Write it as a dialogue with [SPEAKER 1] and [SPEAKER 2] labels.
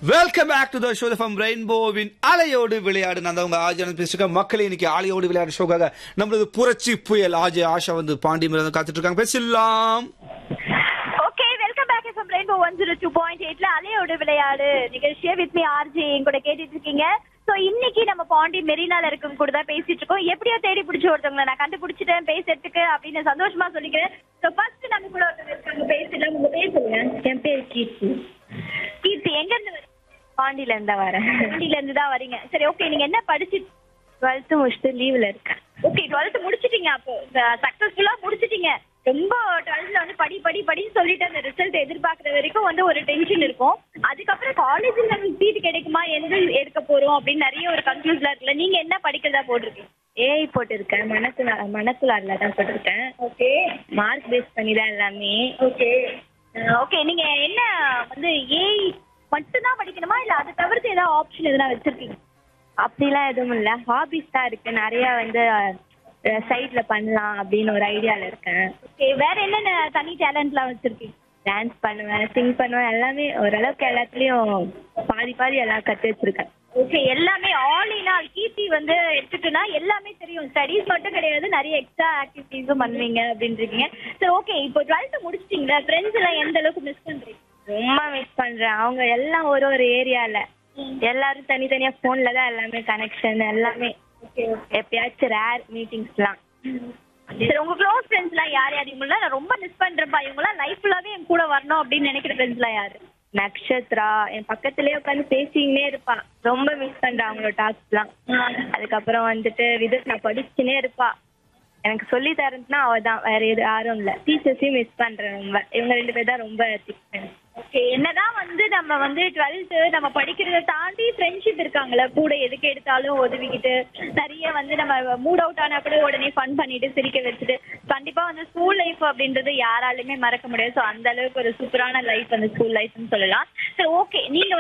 [SPEAKER 1] Welcome back to the show from ரெயின்போவின் அலையோடு விளையாடு நான் தான் உங்க ஆஜானந்த் பேசிருக்கேன் மக்களே இன்னைக்கு அலையோடு விளையாடு ஷோக்காக நம்மளது புரட்சி புயல் ஆஜய் ஆஷா வந்து பாண்டி மேல காத்துட்டு இருக்காங்க பேசலாம்
[SPEAKER 2] okay welcome back FM rainbow one zero two point எயிட்ல அலையோடு விளையாடு நிகழ்ச்சியை வித் மீ ஆர்ஜி கூட கேட்டுட்டு இருக்கீங்க சோ இன்னைக்கு நம்ம பாண்டி மெரினால இருக்கும் கூட தான் பேசிட்டு இருக்கோம் எப்படியோ தேடி பிடிச்ச ஒருத்தவங்களை நான் கண்டுபிடிச்சிட்டேன் பேசுறதுக்கு அப்படின்னு சந்தோஷமா சொல்லிக்கிறேன் சோ ஃபர்ஸ்ட் நம்ம கூட ஒருத்தவங்க இருக்காங்க பேசலாம் உங்க பேர் சொல்லுங்க
[SPEAKER 3] என் பேர் கீர்த்தி
[SPEAKER 2] கீர்த்தி எங்க இருந்து வரீங்க
[SPEAKER 3] பாண்டியில இருந்தா வரேன்
[SPEAKER 2] பாண்டியில இருந்து தான் வரீங்க சரி ஓகே நீங்க என்ன படிச்சு
[SPEAKER 3] டுவெல்த்து முடிச்சுட்டு லீவ்ல இருக்கேன்
[SPEAKER 2] ஓகே டுவெல்த் முடிச்சிட்டீங்க அப்போ சக்சஸ்ஃபுல்லா முடிச்சிட்டீங்க ரொம்ப டுவெல்த்ல வந்து படி படி படின்னு சொல்லிட்டு அந்த ரிசல்ட் எதிர்பார்க்கற வரைக்கும் வந்து ஒரு டென்ஷன் இருக்கும் அதுக்கப்புறம் காலேஜ்ல நமக்கு சீட் கிடைக்குமா எந்த எடுக்க போறோம் அப்படின்னு நிறைய ஒரு கன்ஃபியூஸ்ல இருக்குல்ல நீங்க என்ன படிக்கிறதா போட்டிருக்கீங்க
[SPEAKER 3] ஏஐ போட்டிருக்கேன் மனசுல மனசுலாரில் தான் போட்டிருக்கேன்
[SPEAKER 2] ஓகே
[SPEAKER 3] மார்க் பேஸ் பண்ணி தான் எல்லாமே
[SPEAKER 2] ஓகே ஓகே நீங்க என்ன வந்து ஏஐ மட்டும்தான் படிக்கணுமா இல்ல அதை தவிர்த்து ஏதாவது ஆப்ஷன் எதனா வச்சிருக்கீங்க
[SPEAKER 3] அப்படிலாம் எதுவும் இல்லை ஹாபிஸ் தான் இருக்கு நிறைய வந்து சைட்ல பண்ணலாம் அப்படின்னு ஒரு ஐடியால இருக்கேன்
[SPEAKER 2] ஓகே வேற என்னென்ன தனி டேலண்ட்லாம் வச்சிருக்கீங்க
[SPEAKER 3] டான்ஸ் பண்ணுவேன் சிங் பண்ணுவேன் எல்லாமே ஓரளவுக்கு எல்லாத்துலயும் பாதி பாதி எல்லாம் கத்து வச்சிருக்கேன்
[SPEAKER 2] ஓகே எல்லாமே ஆல் இன் ஆல் கீர்த்தி வந்து எடுத்துட்டுனா எல்லாமே தெரியும் ஸ்டடீஸ் மட்டும் கிடையாது நிறைய எக்ஸ்ட்ரா ஆக்டிவிட்டீஸும் பண்ணுவீங்க அப்படின்றீங்க சரி ஓகே இப்போ டுவெல்த் முடிச்சிட்டீங்களா ஃப்ரெண்ட்ஸ் எல்லாம் எந்த அளவுக்கு மிஸ் பண்றீங்க
[SPEAKER 3] ரொம்ப மிஸ் பண்றேன் அவங்க எல்லாம் ஒரு ஒரு ஏரியால எல்லாரும் தனித்தனியா போன்ல தான் எல்லாமே கனெக்ஷன் எல்லாமே எப்பயாச்சும் ரேர் மீட்டிங்ஸ்லாம்
[SPEAKER 2] சரி உங்க க்ளோஸ் ஃப்ரெண்ட்ஸ் எல்லாம் யார் யார் இவங்களாம் நான் ரொம்ப மிஸ் பண்றேன்ப்பா இவங்களாம் லைஃப் ஃபுல்லாவே என் கூட வரணும் அப்படின்னு நினைக்கிற ஃப்ரெண்ட்ஸ் எல்லாம் யாரு
[SPEAKER 3] நக்ஷத்ரா என் பக்கத்துலயே உட்காந்து பேசிக்கினே இருப்பா ரொம்ப மிஸ் பண்றேன் அவங்களோட டாஸ்க்லாம் அதுக்கப்புறம் வந்துட்டு விது நான் படிச்சுனே இருப்பா எனக்கு சொல்லி தரதுன்னா அவ தான் வேற எது யாரும் இல்ல டீச்சர்ஸையும் மிஸ் பண்றேன் ரொம்ப இவங்க ரெண்டு பேர் தான் ரொம்ப திக் friends.
[SPEAKER 2] ஓகே என்னதான் வந்து நம்ம வந்து டுவெல்த் நம்ம படிக்கிறத தாண்டி ஃப்ரெண்ட்ஷிப் இருக்காங்கல்ல கூட எதுக்கு எடுத்தாலும் உதவிக்கிட்டு நிறைய வந்து நம்ம மூட் அவுட் ஆனா கூட உடனே ஃபன் பண்ணிட்டு சிரிக்க வச்சுட்டு கண்டிப்பா வந்து ஸ்கூல் லைஃப் அப்படின்றது யாராலுமே மறக்க முடியாது ஸோ அந்த அளவுக்கு ஒரு சூப்பரான லைஃப் வந்து ஸ்கூல் லைஃப்னு சொல்லலாம் சரி ஓகே நீங்க